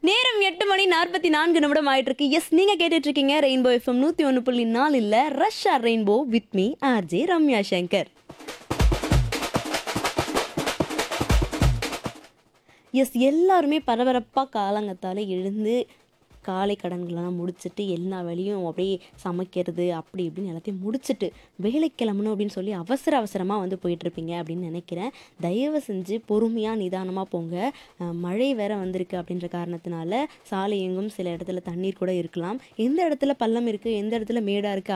நேரம் எட்டு மணி நாற்பத்தி நான்கு நிமிடம் ஆயிட்டு இருக்கு எஸ் நீங்க கேட்டுட்டு இருக்கீங்க ரெயின்போ எஃப்எம் நூத்தி ஒன்று புள்ளி நாலு இல்ல Russia Rainbow with me RJ Ramya Shankar S எல்லாருமே பரபரப்பாக காலங்கத்தால் எழுந்து காலை கடன்களெல்லாம் முடிச்சுட்டு எல்லா வேலையும் அப்படியே சமைக்கிறது அப்படி இப்படின்னு எல்லாத்தையும் முடிச்சுட்டு வேலைக்கு கிளம்பணும் அப்படின்னு சொல்லி அவசர அவசரமாக வந்து போயிட்டுருப்பீங்க அப்படின்னு நினைக்கிறேன் தயவு செஞ்சு பொறுமையாக நிதானமாக போங்க அஹ் மழை வேற வந்திருக்கு அப்படின்ற காரணத்தினால சாலை எங்கும் சில இடத்துல தண்ணீர் கூட இருக்கலாம் எந்த இடத்துல பள்ளம் இருக்குது எந்த இடத்துல மேடாக இருக்குது